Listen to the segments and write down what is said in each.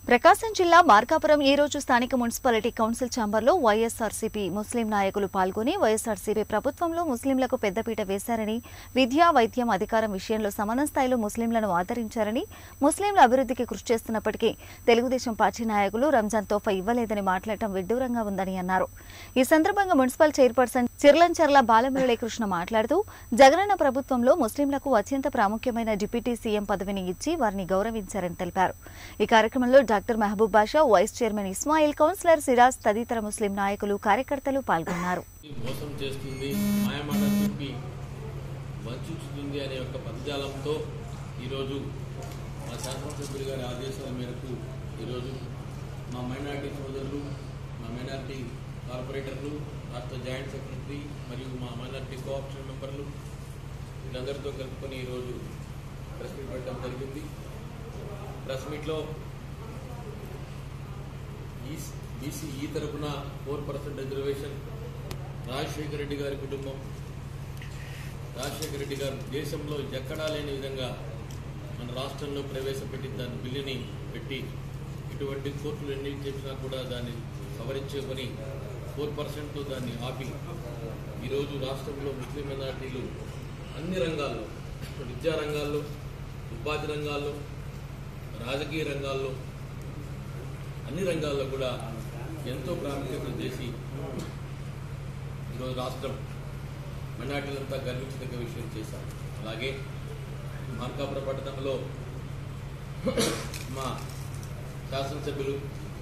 ప్రకాశం జిల్లా మార్కాపురం ఈ రోజు స్థానిక మున్సిపాలిటీ కౌన్సిల్ ఛాంబర్లో వైఎస్ఆర్సీపీ ముస్లిం నాయకులు పాల్గొని వైఎస్ఆర్సీపీ ప్రభుత్వంలో ముస్లింలకు పెద్దపీట వేశారని విద్యా వైద్యం అధికారం విషయంలో సమాన స్థాయిలో ముస్లింలను ఆదరించారని ముస్లింల అభివృద్ధికి కృషి చేస్తున్నప్పటికీ తెలుగుదేశం పార్టీ నాయకులు రంజాన్ తోఫా ఇవ్వలేదని మాట్లాడటం విడ్డూరంగా ఉందని అన్నారు ఈ సందర్భంగా మున్సిపల్ చైర్పర్సన్ చిర్లంచర్ల బాలమురళీకృష్ణ మాట్లాడుతూ జగనన్న ప్రభుత్వంలో ముస్లింలకు అత్యంత ప్రాముఖ్యమైన డిప్యూటీ సీఎం పదవిని ఇచ్చి వారిని గౌరవించారని తెలిపారు ఈ కార్యక్రమంలో doctor Mahaboob Basha vice chairman Ismail councillor Siraj తదితర ముస్లిం నాయకులు కార్యకర్తలు పాల్గొన్నారు మోసం చేస్తుంది మాయమాట చెప్పి వంచుతుంది అనే ఒక పదజాలంతో ఈరోజు మా శాసనసభ్యులు గారి ఆదేశాల మేరకు ఈరోజు మా మైనార్టీ సోదరులు మా మైనార్టీ కార్పొరేటర్లు రాష్ట్ర జాయింట్ సెక్రటరీ మరియు మా మైనార్టీ కోఆప్షన్ మెంబర్లు వీళ్ళందరితో కలుపుకొని ఈరోజు ప్రెస్ మీట్ పెట్టడం జరిగింది ప్రెస్ మీట్లో ఈ బీసీ ఈ తరపున four percent reservation Rajasekhara Reddy గారి కుటుంబం రాజశేఖర రెడ్డి గారు దేశంలో ఎక్కడా లేని విధంగా మన రాష్ట్రంలో ప్రవేశపెట్టి దాని బిల్లుని పెట్టి ఇటువంటి కోర్టులు ఎన్ని చేసినా కూడా దాన్ని సవరించుకొని ఫోర్ పర్సెంట్ దాన్ని ఆపి ఈరోజు రాష్ట్రంలో ముస్లిం మైనార్టీలు అన్ని రంగాల్లో విద్యా రంగాల్లో ఉపాధి రంగాల్లో రాజకీయ రంగాల్లో అన్ని రంగాల్లో కూడా ఎంతో ప్రాముఖ్యత చేసి ఈరోజు రాష్ట్రం మైనార్టీలంతా గర్వించదగ్గ విషయం చేశారు అలాగే మార్కాపురం పట్టణంలో మా శాసనసభ్యులు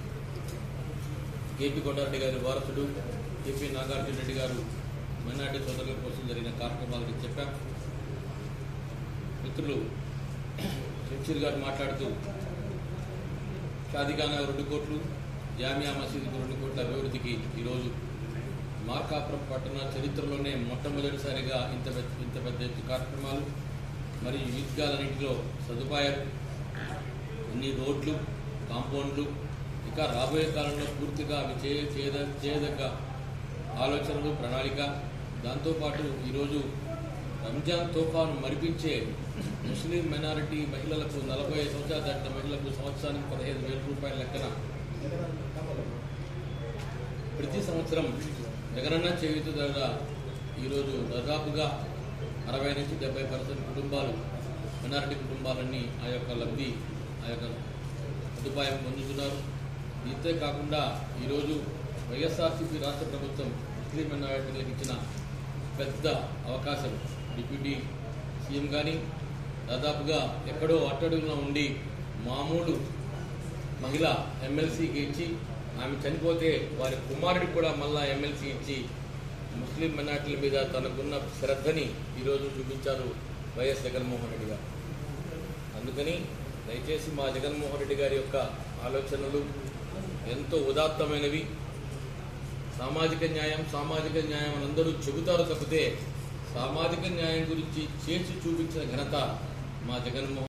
కేపీ కొండారెడ్డి గారి వారసుడు కేపీ నాగార్జున రెడ్డి గారు మైనార్టీ సోదరుల కోసం జరిగిన కార్యక్రమాలకు చెప్పాం మిత్రులు షంషీర్ గారు మాట్లాడుతూ షాదిఖానా రెండు కోట్లు జామియా మసీదుకు రెండు కోట్ల అభివృద్ధికి ఈరోజు మార్కాపురం పట్టణ చరిత్రలోనే మొట్టమొదటిసారిగా ఇంత పెద్ద ఇంత పెద్ద ఎత్తు కార్యక్రమాలు మరియు ఈద్గాలన్నింటిలో సదుపాయాలు అన్ని రోడ్లు కాంపౌండ్లు ఇక రాబోయే కాలంలో పూర్తిగా అవి చేయ చేయద చేయదగ్గ ఆలోచనలు ప్రణాళిక దాంతోపాటు ఈరోజు రంజాన్ తోఫాను మరిపించే ముస్లిం మైనారిటీ మహిళలకు నలభై ఐదు సంవత్సరాలు దాటిన మహిళలకు సంవత్సరానికి పదహైదు వేల రూపాయల లెక్కన ప్రతి సంవత్సరం జగనన్న చేయుత ద్వారా ఈరోజు దాదాపుగా అరవై నుంచి డెబ్బై పర్సెంట్ కుటుంబాలు మైనారిటీ కుటుంబాలన్నీ ఆ యొక్క లబ్ధి ఆ యొక్క సదుపాయం పొందుతున్నారు ఇంతే కాకుండా ఈరోజు వైఎస్ఆర్సీపీ రాష్ట్ర ప్రభుత్వం ముస్లిం మైనారిటీలకు ఇచ్చిన పెద్ద అవకాశం డిప్యూటీ సీఎం కానీ దాదాపుగా ఎక్కడో అట్టడుగున ఉండి మామూలు మహిళ ఎమ్మెల్సీకి ఇచ్చి ఆమె చనిపోతే వారి కుమారుడికి కూడా మళ్ళా ఎమ్మెల్సీ ఇచ్చి ముస్లిం మైనార్టీల మీద తనకున్న శ్రద్ధని ఈరోజు చూపించారు వైఎస్ జగన్మోహన్ రెడ్డి గారు అందుకని దయచేసి మా జగన్మోహన్ రెడ్డి గారి యొక్క ఆలోచనలు ఎంతో ఉదాత్తమైనవి సామాజిక న్యాయం సామాజిక న్యాయం అని అందరూ చెబుతారు తప్పితే సామాజిక న్యాయం గురించి చేసి చూపించిన ఘనత మా జగన్మోహన్